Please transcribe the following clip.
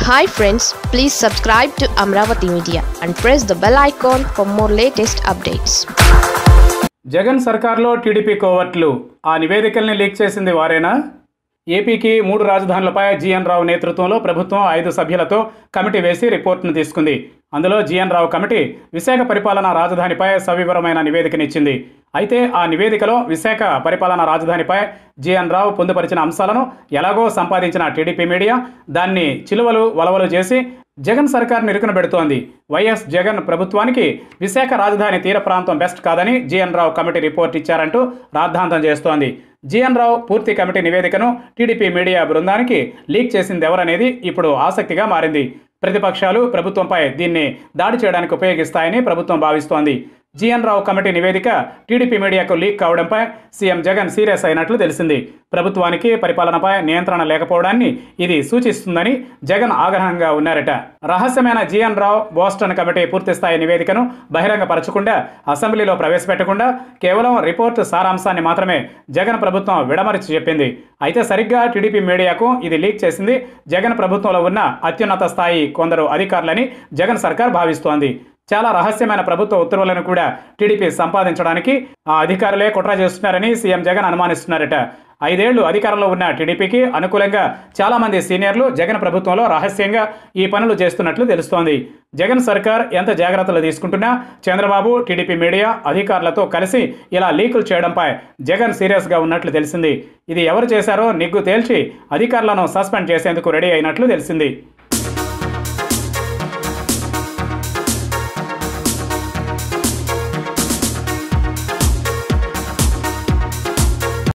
hi friends please subscribe to Amaravati media and press the bell icon for more latest updates Jagan సర్కార్లో టీడీపీ కోవట్లు ఆ నివేదికల్ని leak చేసింది వారేనా ఏపీకి మూడు రాజధానులపై జీఎన్ రావు నేతృత్వంలో ప్రభుత్వం ఐదు సభ్యులతో కమిటీ వేసి రిపోర్టును తీసుకుంది అందులో జీఎన్ రావు కమిటీ విశాఖ పరిపాలనా రాజధానిపై సవివరమైన నివేదికనిచ్చింది అయితే ఆ నివేదికలో విశాఖ పరిపాలనా రాజధానిపై జీఎన్ రావు పొందుపరిచిన అంశాలను ఎలాగో సంపాదించిన టీడీపీ మీడియా దాన్ని చిలువలు వలవలు చేసి జగన్ సర్కార్ నిరుకున పెడుతోంది వైఎస్ జగన్ ప్రభుత్వానికి విశాఖ రాజధాని తీర ప్రాంతం బెస్ట్ కాదని జీఎన్ రావు కమిటీ రిపోర్ట్ ఇచ్చారంటూ రాద్ధాంతం చేస్తోంది జీఎన్ రావు పూర్తి కమిటీ నివేదికను టీడీపీ మీడియా బృందానికి లీక్ చేసింది ఎవరనేది ఇప్పుడు ఆసక్తిగా మారింది ప్రతిపక్షాలు ప్రభుత్వంపై దీన్ని దాడి చేయడానికి ఉపయోగిస్తాయని ప్రభుత్వం భావిస్తోంది జీఎన్ రావు కమిటీ నివేదిక టీడీపీ మీడియాకు లీక్ కావడంపై సీఎం జగన్ సీరియస్ అయినట్లు తెలిసింది ప్రభుత్వానికి పరిపాలనపై నియంత్రణ లేకపోవడాన్ని ఇది సూచిస్తుందని జగన్ ఆగ్రహంగా ఉన్నారట రహస్యమైన జీఎన్ రావు బోస్టన్ కమిటీ పూర్తిస్థాయి నివేదికను బహిరంగపరచకుండా అసెంబ్లీలో ప్రవేశపెట్టకుండా కేవలం రిపోర్టు సారాంశాన్ని మాత్రమే జగన్ ప్రభుత్వం విడమరిచి చెప్పింది అయితే సరిగ్గా టీడీపీ మీడియాకు ఇది లీక్ చేసింది జగన్ ప్రభుత్వంలో ఉన్న అత్యున్నత స్థాయి కొందరు అధికారులని జగన్ సర్కార్ భావిస్తోంది చాలా రహస్యమైన ప్రభుత్వ ఉత్తర్వులను కూడా టీడీపీ సంపాదించడానికి ఆ అధికారులే కుట్ర చేస్తున్నారని సీఎం జగన్ అనుమానిస్తున్నారట ఐదేళ్లు అధికారంలో ఉన్న టీడీపీకి అనుకూలంగా చాలామంది సీనియర్లు జగన్ ప్రభుత్వంలో రహస్యంగా ఈ పనులు చేస్తున్నట్లు తెలుస్తోంది జగన్ సర్కార్ ఎంత జాగ్రత్తలు తీసుకుంటున్నా చంద్రబాబు టీడీపీ మీడియా అధికారులతో కలిసి ఇలా లీకులు చేయడంపై జగన్ సీరియస్గా ఉన్నట్లు తెలిసింది ఇది ఎవరు చేశారో నిగ్గు తేల్చి అధికారులను సస్పెండ్ చేసేందుకు రెడీ అయినట్లు తెలిసింది